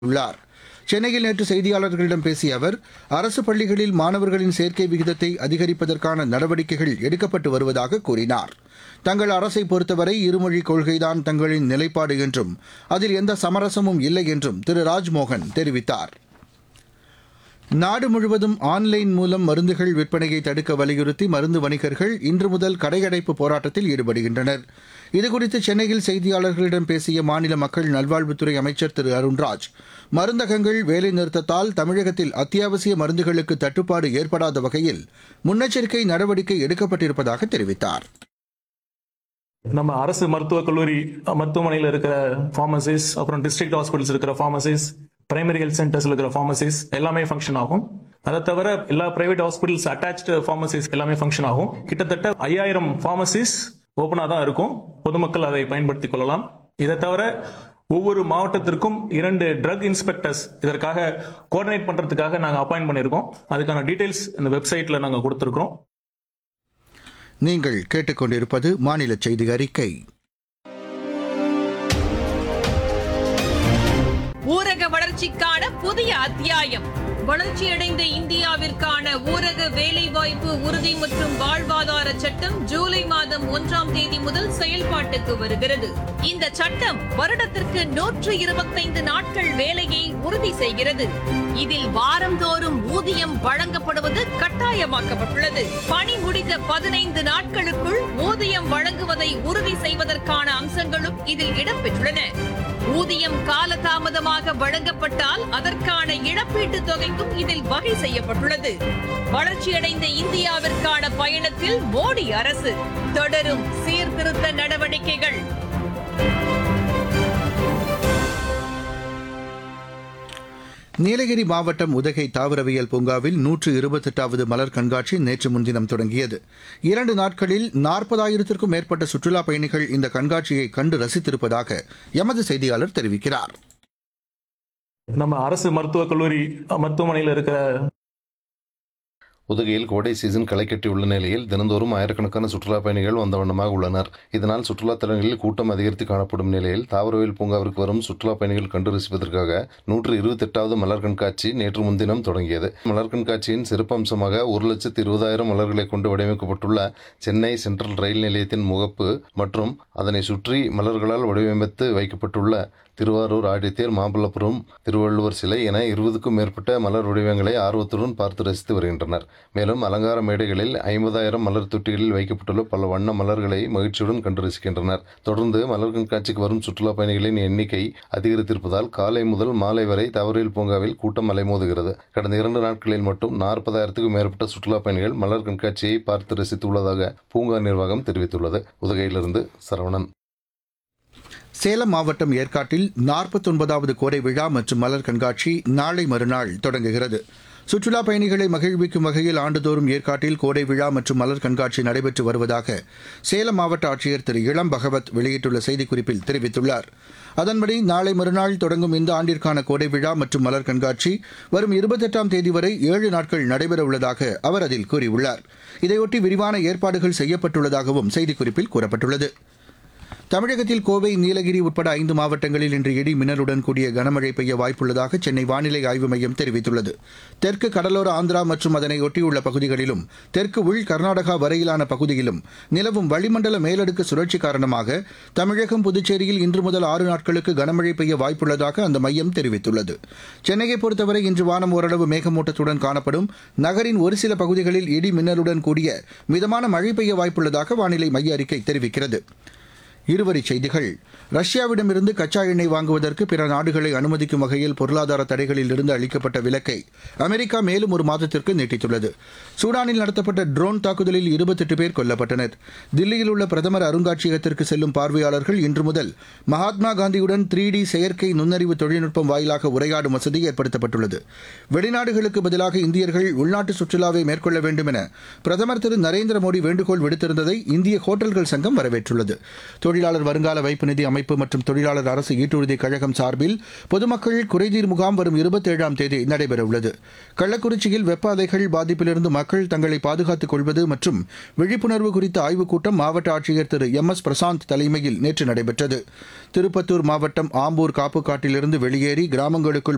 உள்ளார் சென்னையில் நேற்று செய்தியாளர்களிடம் பேசிய அவர் அரசு பள்ளிகளில் மாணவர்களின் சேர்க்கை விகிதத்தை அதிகரிப்பதற்கான நடவடிக்கைகள் எடுக்கப்பட்டு வருவதாக கூறினார் தங்கள் அரசை பொறுத்தவரை இருமொழிக் கொள்கைதான் தங்களின் நிலைப்பாடு என்றும் அதில் எந்த சமரசமும் இல்லை என்றும் திரு ராஜ்மோகன் தெரிவித்தார் நாடு முழுவதும் ஆன்லைன் மூலம் மருந்துகள் விற்பனையை தடுக்க வலியுறுத்தி மருந்து வணிகர்கள் இன்று முதல் கடையடைப்பு போராட்டத்தில் ஈடுபடுகின்றனர் இதுகுறித்து சென்னையில் செய்தியாளர்களிடம் பேசிய மாநில மக்கள் நல்வாழ்வுத்துறை அமைச்சர் திரு அருண்ராஜ் மருந்தகங்கள் வேலைநிறுத்தத்தால் தமிழகத்தில் அத்தியாவசிய மருந்துகளுக்கு தட்டுப்பாடு ஏற்படாத வகையில் முன்னெச்சரிக்கை நடவடிக்கை எடுக்கப்பட்டிருப்பதாக தெரிவித்தார் நம்ம அரசு மருத்துவக் கல்லூரி அஹ், மருத்துவமனையில் இருக்கிற ஃபார்மசிஸ் அப்புறம் டிஸ்ட்ரிக்ட் ஹாஸ்பிட்டல்ஸ் இருக்கிற ஃபார்மசிஸ் பிரைமரி ஹெல்த் சென்டர்ஸ் இருக்கிற ஃபார்மசிஸ் எல்லாமே ஃபங்க்ஷன் ஆகும் அதை தவிர எல்லா பிரைவேட் ஹாஸ்பிட்டல்ஸ் அட்டாச்டு ஃபார்மசிஸ் எல்லாமே ஃபங்க்ஷன் ஆகும் கிட்டத்தட்ட ஐயாயிரம் ஃபார்மசிஸ் ஓப்பனாக தான் இருக்கும் பொதுமக்கள் அதை பயன்படுத்திக் கொள்ளலாம் இதை தவிர ஒவ்வொரு மாவட்டத்திற்கும் இரண்டு ட்ரக் இன்ஸ்பெக்டர்ஸ் இதற்காக கோஆர்டினேட் பண்றதுக்காக நாங்கள் அப்பாயிண்ட் பண்ணியிருக்கோம் அதுக்கான டீடைல்ஸ் இந்த வெப்சைட்ல நாங்கள் கொடுத்துருக்கோம் நீங்கள் கேட்டுக்கொண்டிருப்பது மாநில செய்தி அறிக்கை ஊரக வளர்ச்சிக்கான புதிய அத்தியாயம் வளர்ச்சியடைந்த இந்தியாவிற்கான ஊரக வேலைவாய்ப்பு உறுதி மற்றும் வாழ்வாதார சட்டம் ஜூலை மாதம் ஒன்றாம் தேதி முதல் செயல்பாட்டுக்கு வருகிறது இந்த சட்டம் வருடத்திற்கு நூற்று இருபத்தைந்து நாட்கள் வேலையை உறுதி செய்கிறது இதில் வாரந்தோறும் ஊதியம் வழங்கப்படுவது கட்டாயமாக்கப்பட்டுள்ளது பணி முடிந்த பதினைந்து நாட்களுக்குள் ஊதியம் வழங்குவதை உறுதி செய்வதற்கான அம்சங்களும் இதில் இடம்பெற்றுள்ளன ஊதியம் காலதாமதமாக வழங்கப்பட்டால் அதற்கான இழப்பீட்டுத் தொகைக்கும் இதில் வகை செய்யப்பட்டுள்ளது வளர்ச்சியடைந்த இந்தியாவிற்கான பயணத்தில் மோடி அரசு தொடரும் சீர்திருத்த நடவடிக்கைகள் நீலகிரி மாவட்டம் உதகை தாவரவியல் பூங்காவில் நூற்று இருபத்தெட்டாவது மலர் கண்காட்சி நேற்று முன்தினம் தொடங்கியது இரண்டு நாட்களில் நாற்பதாயிரத்திற்கும் மேற்பட்ட சுற்றுலாப் பயணிகள் இந்த கண்காட்சியை கண்டு ரசித்திருப்பதாக எமது செய்தியாளர் தெரிவிக்கிறார் நம்ம அரசு மருத்துவக் கல்லூரி அஹ், மருத்துவமனையில் இருக்கிற உதகையில் கோடை சீசன் களை கட்டியுள்ள நிலையில் தினந்தோறும் ஆயிரக்கணக்கான சுற்றுலா பயணிகள் வந்த வண்ணமாக உள்ளனர் இதனால் சுற்றுலா தலங்களில் கூட்டம் அதிகரித்து காணப்படும் நிலையில் தாவரவியல் பூங்காவிற்கு வரும் சுற்றுலா பயணிகள் கண்டு ரசிப்பதற்காக நூற்று இருபத்தெட்டாவது மலர் கண்காட்சி நேற்று முன்தினம் தொடங்கியது மலர் கண்காட்சியின் சிறப்பம்சமாக ஒரு லட்சத்து இருபதாயிரம் மலர்களை கொண்டு வடிவமைக்கப்பட்டுள்ள சென்னை சென்ட்ரல் ரயில் நிலையத்தின் முகப்பு மற்றும் அதனை சுற்றி மலர்களால் வடிவமைத்து வைக்கப்பட்டுள்ள திருவாரூர் ஆடித்தேர் மாமல்லபுரம் திருவள்ளுவர் சிலை என இருபதுக்கும் மேற்பட்ட மலர் வடிவங்களை ஆர்வத்துடன் பார்த்து ரசித்து வருகின்றனர் மேலும் அலங்கார மேடைகளில் ஐம்பதாயிரம் மலர் தொட்டிகளில் வைக்கப்பட்டுள்ள பல வண்ண மலர்களை மகிழ்ச்சியுடன் கண்டு ரசிக்கின்றனர் தொடர்ந்து மலர் கண்காட்சிக்கு வரும் சுற்றுலா பயணிகளின் எண்ணிக்கை அதிகரித்திருப்பதால் காலை முதல் மாலை வரை தவறியல் பூங்காவில் கூட்டம் அலைமோதுகிறது கடந்த இரண்டு நாட்களில் மட்டும் நாற்பதாயிரத்துக்கும் மேற்பட்ட சுற்றுலா பயணிகள் மலர் கண்காட்சியை பார்த்து ரசித்துள்ளதாக பூங்கா நிர்வாகம் தெரிவித்துள்ளது உதகையிலிருந்து சரவணன் சேலம் மாவட்டம் ஏற்காட்டில் நாற்பத்தொன்பதாவது கோடை விழா மற்றும் மலர் கண்காட்சி நாளை மறுநாள் தொடங்குகிறது சுற்றுலா பயணிகளை மகிழ்விக்கும் வகையில் ஆண்டுதோறும் ஏற்காட்டில் கோடை விழா மற்றும் மலர் கண்காட்சி நடைபெற்று வருவதாக சேலம் மாவட்ட ஆட்சியர் திரு இளம் பகவத் வெளியிட்டுள்ள செய்திக்குறிப்பில் தெரிவித்துள்ளார் அதன்படி நாளை மறுநாள் தொடங்கும் இந்த ஆண்டிற்கான கோடை விழா மற்றும் மலர் கண்காட்சி வரும் இருபத்தெட்டாம் தேதி வரை ஏழு நாட்கள் நடைபெற உள்ளதாக அவர் அதில் கூறியுள்ளார் இதையொட்டி விரிவான ஏற்பாடுகள் செய்யப்பட்டுள்ளதாகவும் செய்திக்குறிப்பில் கூறப்பட்டுள்ளது தமிழகத்தில் கோவை நீலகிரி உட்பட ஐந்து மாவட்டங்களில் இன்று இடி மின்னலுடன் கூடிய கனமழை பெய்ய வாய்ப்புள்ளதாக சென்னை வானிலை ஆய்வு மையம் தெரிவித்துள்ளது தெற்கு கடலோர ஆந்திரா மற்றும் அதனை ஒட்டியுள்ள பகுதிகளிலும் தெற்கு உள் கர்நாடகா வரையிலான பகுதியிலும் நிலவும் வளிமண்டல மேலடுக்கு சுழற்சி காரணமாக தமிழகம் புதுச்சேரியில் இன்று முதல் ஆறு நாட்களுக்கு கனமழை பெய்ய வாய்ப்புள்ளதாக அந்த மையம் தெரிவித்துள்ளது சென்னையை பொறுத்தவரை இன்று வானம் ஓரளவு மேகமூட்டத்துடன் காணப்படும் நகரின் ஒரு சில பகுதிகளில் இடி மின்னலுடன் கூடிய மிதமான மழை பெய்ய வாய்ப்புள்ளதாக வானிலை மைய அறிக்கை தெரிவிக்கிறது இருவரிச் செய்திகள் ரஷ்யாவிடமிருந்து கச்சா எண்ணெய் வாங்குவதற்கு பிற நாடுகளை அனுமதிக்கும் வகையில் பொருளாதார தடைகளில் இருந்து அளிக்கப்பட்ட விலக்கை அமெரிக்கா மேலும் ஒரு மாதத்திற்கு நீட்டித்துள்ளது சூடானில் நடத்தப்பட்ட ட்ரோன் தாக்குதலில் இருபத்தெட்டு பேர் கொல்லப்பட்டனர் தில்லியில் உள்ள பிரதமர் அருங்காட்சியகத்திற்கு செல்லும் பார்வையாளர்கள் இன்று முதல் மகாத்மா காந்தியுடன் த்ரீ டி செயற்கை நுண்ணறிவு தொழில்நுட்பம் வாயிலாக உரையாடும் வசதி ஏற்படுத்தப்பட்டுள்ளது வெளிநாடுகளுக்கு பதிலாக இந்தியர்கள் உள்நாட்டு சுற்றுலாவை மேற்கொள்ள வேண்டும் என பிரதமர் திரு நரேந்திர மோடி வேண்டுகோள் விடுத்திருந்ததை இந்திய ஹோட்டல்கள் சங்கம் வரவேற்றுள்ளது தொழிலாளர் வருங்கால வைப்பு நிதி அமைப்பு மற்றும் தொழிலாளர் அரசு ஈட்டுறுதி கழகம் சார்பில் பொதுமக்கள் குறைதீர் முகாம் வரும் இருபத்தேழாம் தேதி நடைபெறவுள்ளது கள்ளக்குறிச்சியில் வெப்ப அலைகள் பாதிப்பிலிருந்து மக்கள் தங்களை பாதுகாத்துக் கொள்வது மற்றும் விழிப்புணர்வு குறித்த ஆய்வுக் கூட்டம் மாவட்ட ஆட்சியர் திரு எம் எஸ் பிரசாந்த் தலைமையில் நேற்று நடைபெற்றது திருப்பத்தூர் மாவட்டம் ஆம்பூர் காப்புக்காட்டிலிருந்து வெளியேறி கிராமங்களுக்குள்